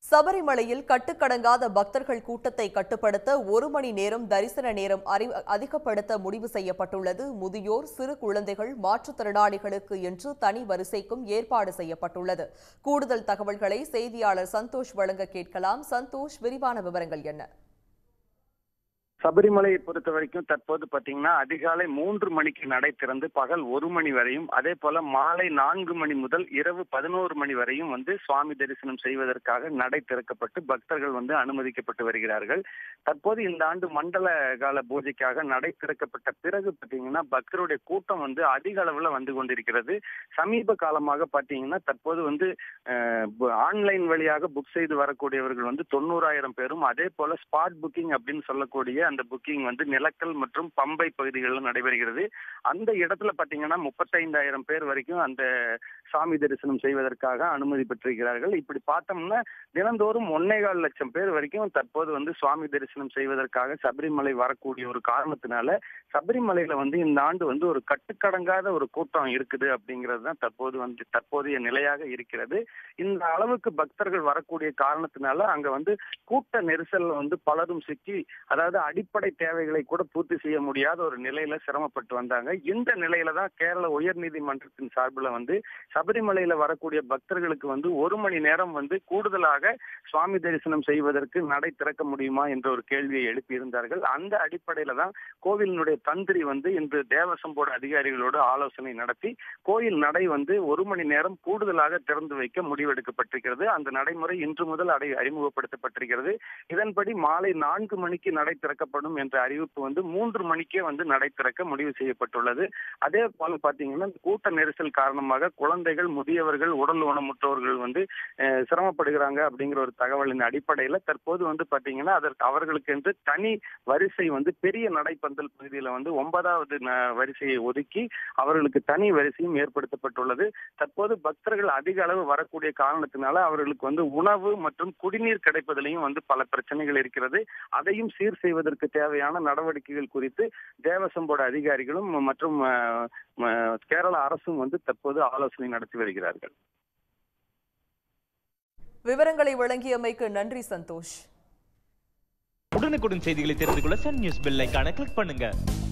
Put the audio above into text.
சபரிமலையில் கட்டுக்கடங்காத பக்தர்கள் கூட்டத்தை கட்டுப்படுத்த ஒரு மணி நேரம் தரிசன நேரம் அறி- அதிகப்படுத்த முடிவு செய்யப்பட்டுள்ளது முதியோர் சிறு குழந்தைகள் மாற்றுத்திறனாளிகளுக்கு என்று தனி வரிசைக்கும் ஏற்பாடு செய்யப்பட்டுள்ளது கூடுதல் தகவல்களை செய்தியாளர் சந்தோஷ் வழங்க கேட்கலாம் சந்தோஷ் விரிவான விவரங்கள் என்ன சபரிமலையை பொறுத்த வரைக்கும் தற்போது பாத்தீங்கன்னா அதிகாலை மூன்று மணிக்கு நடை திறந்து பகல் ஒரு மணி வரையும் அதே போல மாலை நான்கு மணி முதல் இரவு பதினோரு மணி வரையும் வந்து சுவாமி தரிசனம் செய்வதற்காக நடை திறக்கப்பட்டு பக்தர்கள் வந்து அனுமதிக்கப்பட்டு வருகிறார்கள் தற்போது இந்த ஆண்டு மண்டல கால பூஜைக்காக நடை திறக்கப்பட்ட பிறகு பாத்தீங்கன்னா பக்தருடைய கூட்டம் வந்து அதிக அளவுல வந்து கொண்டிருக்கிறது சமீப காலமாக பாத்தீங்கன்னா தற்போது வந்து ஆன்லைன் வழியாக புக் செய்து வரக்கூடியவர்கள் வந்து தொண்ணூறாயிரம் பேரும் அதே போல ஸ்பாட் புக்கிங் அப்படின்னு சொல்லக்கூடிய அந்த புக்கிங் வந்து நிலக்கல் மற்றும் பம்பை பகுதிகளில் நடைபெறுகிறது அந்த இடத்துல பாத்தீங்கன்னா முப்பத்தைந்தாயிரம் பேர் வரைக்கும் அந்த சாமி தரிசனம் செய்வதற்காக அனுமதி பெற்றிருக்கிறார்கள் இப்படி பார்த்தோம்னா தினந்தோறும் ஒன்னேகால் லட்சம் பேர் வரைக்கும் தற்போது வந்து சுவாமி தரிசனம் செய்வதற்காக சபரிமலை வரக்கூடிய ஒரு காரணத்தினால சபரிமலையில வந்து இந்த ஆண்டு வந்து ஒரு கட்டுக்கடங்காத ஒரு கூட்டம் இருக்குது அப்படிங்கிறது தான் தற்போது வந்து தற்போதைய நிலையாக இருக்கிறது இந்த அளவுக்கு பக்தர்கள் வரக்கூடிய காரணத்தினால அங்க வந்து கூட்ட நெரிசல்ல வந்து பலரும் சிக்கி அதாவது அடிப்படை தேவைகளை கூட பூர்த்தி செய்ய முடியாத ஒரு நிலையில சிரமப்பட்டு வந்தாங்க இந்த நிலையில தான் கேரள உயர் நீதிமன்றத்தின் சார்பில் வந்து சபரிமலையில வரக்கூடிய பக்தர்களுக்கு வந்து ஒரு மணி நேரம் வந்து கூடுதலாக சுவாமி தரிசனம் செய்வதற்கு நடை திறக்க முடியுமா என்ற ஒரு கேள்வியை எழுப்பியிருந்தார்கள் அந்த அடிப்படையில தான் கோவிலினுடைய தந்திரி வந்து இன்று தேவசம் போர்டு அதிகாரிகளோடு ஆலோசனை நடத்தி கோயில் நடை வந்து ஒரு மணி நேரம் கூடுதலாக திறந்து வைக்க முடிவெடுக்கப்பட்டிருக்கிறது அந்த நடைமுறை இன்று முதல் அடை அறிமுகப்படுத்தப்பட்டிருக்கிறது இதன்படி மாலை நான்கு மணிக்கு நடை திறக்கப்படும் என்ற அறிவிப்பு வந்து மூன்று மணிக்கே வந்து நடை திறக்க முடிவு செய்யப்பட்டுள்ளது அதே போல பாத்தீங்கன்னா இந்த கூட்ட நெரிசல் காரணமாக குழந்தைகள் முதியவர்கள் உடல் ஊனமுற்றோர்கள் வந்து அஹ், சிரமப்படுகிறாங்க அப்படிங்கிற ஒரு தகவலின் அடிப்படையில தற்போது வந்து பாத்தீங்கன்னா அதற்கு அவர்களுக்கு என்று தனி வரிசை வந்து பெரிய நடைப்பந்தல் பகுதியில வந்து ஒன்பதாவது ந- வரிசையை ஒதுக்கி அவர்களுக்கு தனி வரிசையும் ஏற்படுத்தப்பட்டுள்ளது தற்போது பக்தர்கள் அதிக அளவு வரக்கூடிய காரணத்தினால அவர்களுக்கு வந்து உணவு மற்றும் குடிநீர் கிடைப்பதிலையும் வந்து பல பிரச்சனைகள் இருக்கிறது அதையும் சீர் செய்வதற்கு தேவையான நடவடிக்கைகள் குறித்து தேவசம் போர்டு அதிகாரிகளும் மற்றும் அஹ், அஹ், கேரள அரசும் வந்து தற்போது ஆலோசனை நடத்தி வருகிறார்கள் விவரங்களை வழங்கியமைக்கு நன்றி சந்தோஷ் உடனுக்குடன் செய்திகளை தெரிந்து கொள்ள சன் நியூஸ் பெல் ஐகானை கிளிக் பண்ணுங்க